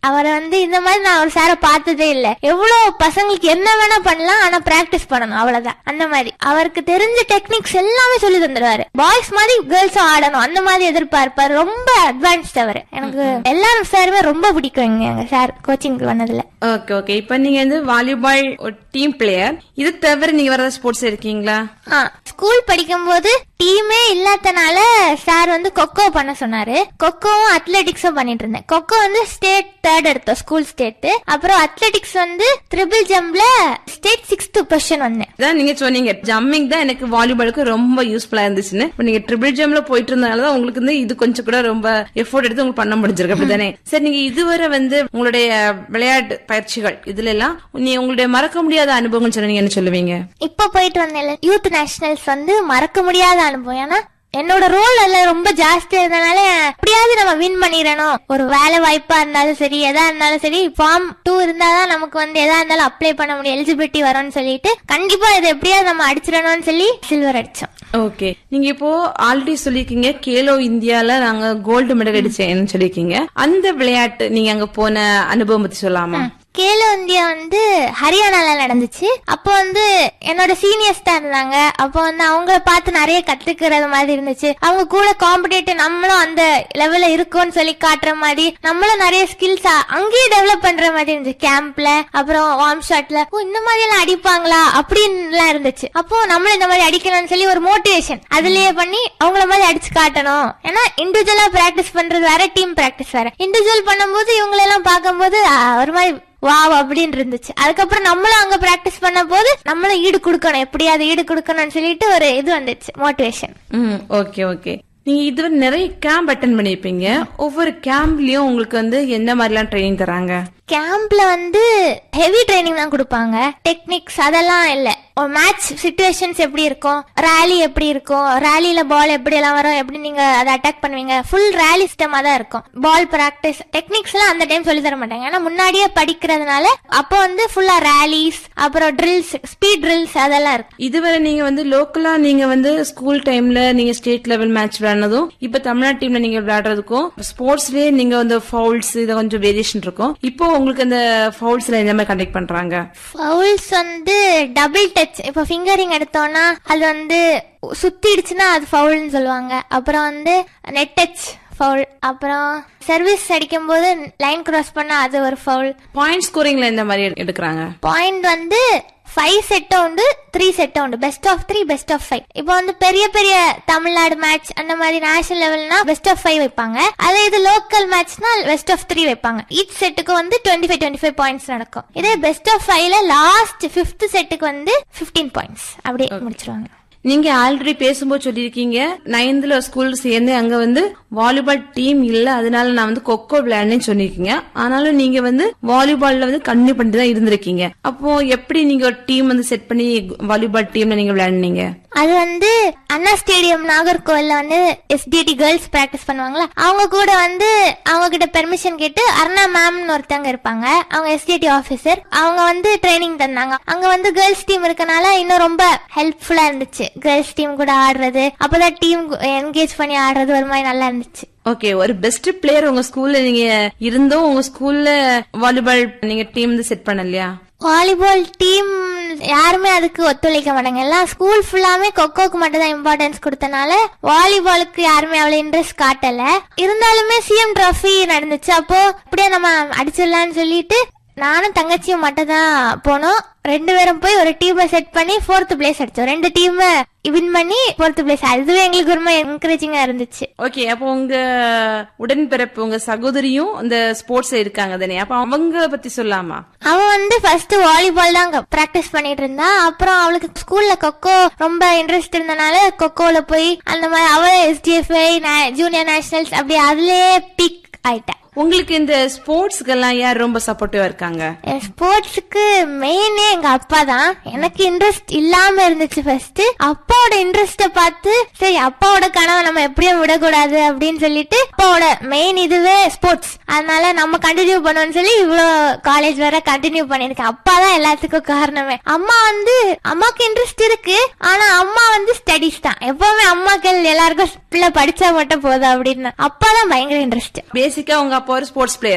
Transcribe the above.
அவரை வந்து இந்த மாதிரி நான் ஒரு சாரை பார்த்ததே இல்ல எவ்வளவு பசங்களுக்கு என்ன வேணா பண்ணலாம் ஆனா பிராக்டிஸ் பண்ணணும் அவ்வளவுதான் அந்த மாதிரி அவருக்கு தெரிஞ்ச டெக்னிக்ஸ் எல்லாமே சொல்லி தந்துடுவாரு பாய்ஸ் மாதிரி கேர்ள்ஸும் ஆடணும் அந்த மாதிரி எதிர்பார்ப்பாரு ரொம்ப அட்வான்ஸ்ட் அவர் எனக்கு எல்லாரும் சாருமே ரொம்ப பிடிக்கும் எங்க எங்க சார் கோச்சிங் பண்ணதுல ஓகே ஓகே இப்ப நீங்க வந்து வாலிபால் ஒரு டீம் பிளேயர் இது தவிர நீங்க வேற ஸ்போர்ட்ஸ் இருக்கீங்களா ஸ்கூல் படிக்கும்போது டீமே இல்லாதனால சார் வந்து கொக்கோ பண்ண சொன்னாரு கொக்கோவும் அத்லெட்டிக்ஸும் பண்ணிட்டு இருந்தேன் கொக்கோ வந்து ஸ்டேட் தேர்ட் எடுத்தோம் ஸ்கூல் ஸ்டேட் அப்புறம் அத்லெட்டிக்ஸ் வந்து ட்ரிபிள் ஜம்ப்ல ஸ்டேட் சிக்ஸ்த் பொசிஷன் வந்தேன் இதான் நீங்க சொன்னீங்க ஜம்மிங் தான் எனக்கு வாலிபாலுக்கு ரொம்ப யூஸ்ஃபுல்லா இருந்துச்சுன்னு இப்ப நீங்க ட்ரிபிள் ஜம்ல போயிட்டு இருந்தனாலதான் உங்களுக்கு வந்து இது கொஞ்சம் கூட ரொம்ப எஃபோர்ட் எடுத்து உங்களுக்கு பண்ண முடிஞ்சிருக்கு அப்படிதானே சரி நீங்க இதுவரை வந்து உங்களுடைய விளையாட்டு பயிற்சிகள் இதுல எல்லாம் நீ உங்களுடைய மறக்க முடியாத அனுபவங்கள் சொன்னீங்க என்ன சொல்லுவீங்க இப்ப போயிட்டு வந்தேன் யூத் நேஷனல்ஸ் வந்து மறக்க முடியாத அனுபவம் ஏன்னா என்னோட ரோல் அதுல ரொம்ப ஜாஸ்தியா இருந்தனால எப்படியாவது நம்ம வின் பண்ணிடணும் ஒரு வேலை வாய்ப்பா இருந்தாலும் சரி எதா இருந்தாலும் சரி ஃபார்ம் டூ இருந்தாதான் நமக்கு வந்து எதா இருந்தாலும் அப்ளை பண்ண முடியும் எலிஜிபிலிட்டி வரும்னு சொல்லிட்டு கண்டிப்பா இதை எப்படியாவது நம்ம அடிச்சிடணும்னு சொல்லி சில்வர் அடிச்சோம் ஓகே நீங்க இப்போ ஆல்ரெடி சொல்லிருக்கீங்க கேலோ இந்தியால நாங்க கோல்டு மெடல் அடிச்சேன்னு சொல்லிருக்கீங்க அந்த விளையாட்டு நீங்க அங்க போன அனுபவம் பத்தி சொல்லாமா கேலோ இந்தியா வந்து ஹரியானால நடந்துச்சு அப்போ வந்து என்னோட சீனியர்ஸ் தான் இருந்தாங்க அப்போ வந்து அவங்கள பார்த்து நிறைய கத்துக்கிறது மாதிரி இருந்துச்சு அவங்க கூட காம்படேட்டிவ் நம்மளும் அந்த லெவல்ல இருக்கோம்னு சொல்லி காட்டுற மாதிரி நம்மளும் நிறைய ஸ்கில்ஸ் அங்கேயே டெவலப் பண்ற மாதிரி இருந்துச்சு கேம்ப்ல அப்புறம் வார்ம் ஷாட்ல ஓ இந்த மாதிரி எல்லாம் அடிப்பாங்களா அப்படின்னு இருந்துச்சு அப்போ நம்மளும் இந்த மாதிரி அடிக்கணும்னு சொல்லி ஒரு மோட்டிவேஷன் அதுலயே பண்ணி அவங்கள மாதிரி அடிச்சு காட்டணும் ஏன்னா இண்டிவிஜுவலா பிராக்டிஸ் பண்றது வேற டீம் பிராக்டிஸ் வேற இண்டிவிஜுவல் பண்ணும்போது இவங்களை எல்லாம் பார்க்கும்போது ஆ, ஒரு மாதிரி வாவ் அப்படின்னு இருந்துச்சு அதுக்கப்புறம் நம்மளும் அங்க பிராக்டிஸ் பண்ண போது நம்மளும் ஈடு கொடுக்கணும் எப்படியாவது ஈடு கொடுக்கணும்னு சொல்லிட்டு ஒரு இது வந்துச்சு மோட்டிவேஷன் ம் ஓகே ஓகே நீங்க இதுவரை நிறைய கேம்ப் அட்டன் பண்ணிருப்பீங்க ஒவ்வொரு கேம்ப்லயும் உங்களுக்கு வந்து எந்த மாதிரிலாம் ட்ரைனிங் தராங்க கேம்ப்ல வந்து ஹெவி ட்ரைனிங் தான் கொடுப்பாங்க டெக்னிக்ஸ் அதெல்லாம் இல்ல ஒரு மேட்ச் சுச்சுவேஷன்ஸ் எப்படி இருக்கும் ரேலி எப்படி இருக்கும் ரேலியில பால் எப்படி எல்லாம் வரும் எப்படி நீங்க அதை அட்டாக் பண்ணுவீங்க ஃபுல் ரேலி சிஸ்டமா தான் இருக்கும் பால் பிராக்டிஸ் டெக்னிக்ஸ் எல்லாம் அந்த டைம் சொல்லி தர மாட்டாங்க ஏன்னா முன்னாடியே படிக்கிறதுனால அப்போ வந்து ஃபுல்லா ரேலிஸ் அப்புறம் ட்ரில்ஸ் ஸ்பீட் ட்ரில்ஸ் அதெல்லாம் இருக்கும் இதுவரை நீங்க வந்து லோக்கலா நீங்க வந்து ஸ்கூல் டைம்ல நீங்க ஸ்டேட் லெவல் மேட்ச் விளையாடுனதும் இப்ப தமிழ்நாடு டீம்ல நீங்க விளையாடுறதுக்கும் ஸ்போர்ட்ஸ்லயே நீங்க வந்து ஃபவுல்ஸ் இது கொஞ்சம் வேரியேஷன் இருக்கும் இப்போ உங்களுக்கு அந்த ஃபவுல்ஸ்ல என்ன மாதிரி கண்டக்ட் பண்றாங்க ஃபவுல்ஸ் வந்து டபுள் டச் இப்போ ஃபிங்கரிங் எடுத்தோம்னா அது வந்து சுத்திடுச்சுன்னா அது ஃபவுல்னு சொல்லுவாங்க அப்புறம் வந்து நெட் டச் ஃபவுல் அப்புறம் சர்வீஸ் அடிக்கும் போது லைன் கிராஸ் பண்ணா அது ஒரு ஃபவுல் பாயிண்ட் ஸ்கோரிங்ல எந்த மாதிரி எடு- எடுக்கறாங்க பாயிண்ட் வந்து ஃபைவ் செட் உண்டு த்ரீ செட் உண்டு best of three best of five இப்போ வந்து பெரிய பெரிய தமிழ்நாடு மேட்ச் அந்த மாதிரி நேஷனல் லெவல்னா பெஸ்ட் ஆஃப் ஃபைவ் வைப்பாங்க அதே இது லோக்கல் மேட்ச்னா பெஸ்ட் ஆஃப் த்ரீ வைப்பாங்க ஈச் செட்டுக்கு வந்து twenty five twenty five points நடக்கும் இதே பெஸ்ட் ஆஃப் ஃபைவ்ல லாஸ்ட் ஃபிஃப்த் செட்டுக்கு வந்து ஃபிஃப்டீன் பாயிண்ட்ஸ் அப்படியே முடிச்சிருவாங்க நீங்க ஆல்ரெடி பேசும்போது சொல்லியிருக்கீங்க நைன்த்ல ஸ்கூல் சேர்ந்து அங்க வந்து வாலிபால் டீம் இல்ல அதனால நான் வந்து கொக்கோ விளையாடுனேன்னு சொல்லியிருக்கீங்க ஆனாலும் நீங்க வந்து வாலிபால்ல வந்து கண்டினியூ பண்ணிட்டு தான் இருந்திருக்கீங்க அப்போ எப்படி நீங்க ஒரு டீம் வந்து செட் பண்ணி வாலிபால் டீம்ல நீங்க விளையாடுனீங்க அது வந்து அண்ணா ஸ்டேடியம் நாகர்கோவில்ல வந்து எஸ்டிடி கேர்ள்ஸ் பிராக்டிஸ் பண்ணுவாங்களா அவங்க கூட வந்து அவங்க கிட்ட பெர்மிஷன் கேட்டு அருணா மேம்னு ஒருத்தவங்க இருப்பாங்க அவங்க எஸ்டிடி ஆபீசர் அவங்க வந்து ட்ரைனிங் தந்தாங்க அங்க வந்து கேர்ள்ஸ் டீம் இருக்கனால இன்னும் ரொம்ப ஹெல்ப்ஃபுல்லா இருந்துச்சு கேர்ள்ஸ் டீம் கூட ஆடுறது அப்பதான் டீம் என்கேஜ் பண்ணி ஆடுறது ஒரு மாதிரி நல்லா இருந்துச்சு ஓகே ஒரு பெஸ்ட் பிளேயர் உங்க ஸ்கூல்ல நீங்க இருந்தும் உங்க ஸ்கூல்ல வாலிபால் நீங்க டீம் வந்து செட் பண்ணலையா வாலிபால் டீம் யாருமே அதுக்கு ஒத்துழைக்க மாட்டாங்க எல்லாம் ஸ்கூல் ஃபுல்லாமே கொக்கோக்கு மட்டும் தான் இம்பார்ட்டன்ஸ் கொடுத்தனால வாலிபாலுக்கு யாருமே அவ்வளவு இன்ட்ரெஸ்ட் காட்டல இருந்தாலுமே சிஎம் டிராஃபி நடந்துச்சு அப்போ அப்படியே நம்ம அடிச்சிடலாம்னு சொல்லிட்டு நானும் தங்கச்சியும் மட்டும் தான் போனோம் ரெண்டு பேரும் போய் ஒரு டீமை செட் பண்ணி ஃபோர்த் பிளேஸ் அடிச்சோம் ரெண்டு டீம் வின் பண்ணி ஃபோர்த் பிளேஸ் அதுவே எங்களுக்கு ரொம்ப என்கரேஜிங்கா இருந்துச்சு ஓகே அப்போ உங்க உடன்பிறப்பு உங்க சகோதரியும் இந்த ஸ்போர்ட்ஸ் இருக்காங்க தானே அப்ப அவங்க பத்தி சொல்லாமா அவ வந்து ஃபர்ஸ்ட் வாலிபால் தான் பிராக்டிஸ் பண்ணிட்டு இருந்தா அப்புறம் அவளுக்கு ஸ்கூல்ல கொக்கோ ரொம்ப இன்ட்ரெஸ்ட் இருந்தனால கொக்கோல போய் அந்த மாதிரி அவ எஸ்டிஎஃப்ஐ ஜூனியர் நேஷனல்ஸ் அப்படி அதுலயே பிக் ஆயிட்டா உங்களுக்கு இந்த ஸ்போர்ட்ஸ்க்கெல்லாம் யார் ரொம்ப சப்போர்ட்டிவா இருக்காங்க ஸ்போர்ட்ஸுக்கு மெயினே எங்க அப்பா தான் எனக்கு இன்ட்ரெஸ்ட் இல்லாம இருந்துச்சு ஃபர்ஸ்ட் அப்பாவோட இன்ட்ரெஸ்ட பார்த்து சரி அப்பாவோட கனவை நம்ம எப்படியும் விடக்கூடாது அப்படின்னு சொல்லிட்டு அப்பாவோட மெயின் இதுவே ஸ்போர்ட்ஸ் அதனால நம்ம கண்டினியூ பண்ணுவோம்னு சொல்லி இவ்வளோ காலேஜ் வர கண்டினியூ பண்ணிருக்கேன் அப்பா தான் எல்லாத்துக்கும் காரணமே அம்மா வந்து அம்மாக்கு இன்ட்ரெஸ்ட் இருக்கு ஆனா அம்மா வந்து ஸ்டடிஸ் தான் எப்பவுமே அம்மாக்கள் எல்லாருக்கும் பிள்ளை படிச்சா மட்டும் போதும் அப்படின்னு அப்பா தான் பயங்கர இன்ட்ரெஸ்ட் பேசிக்கா உங்க அப்பா ஒரு ஸ்போர்ட்ஸ் பிளேயர்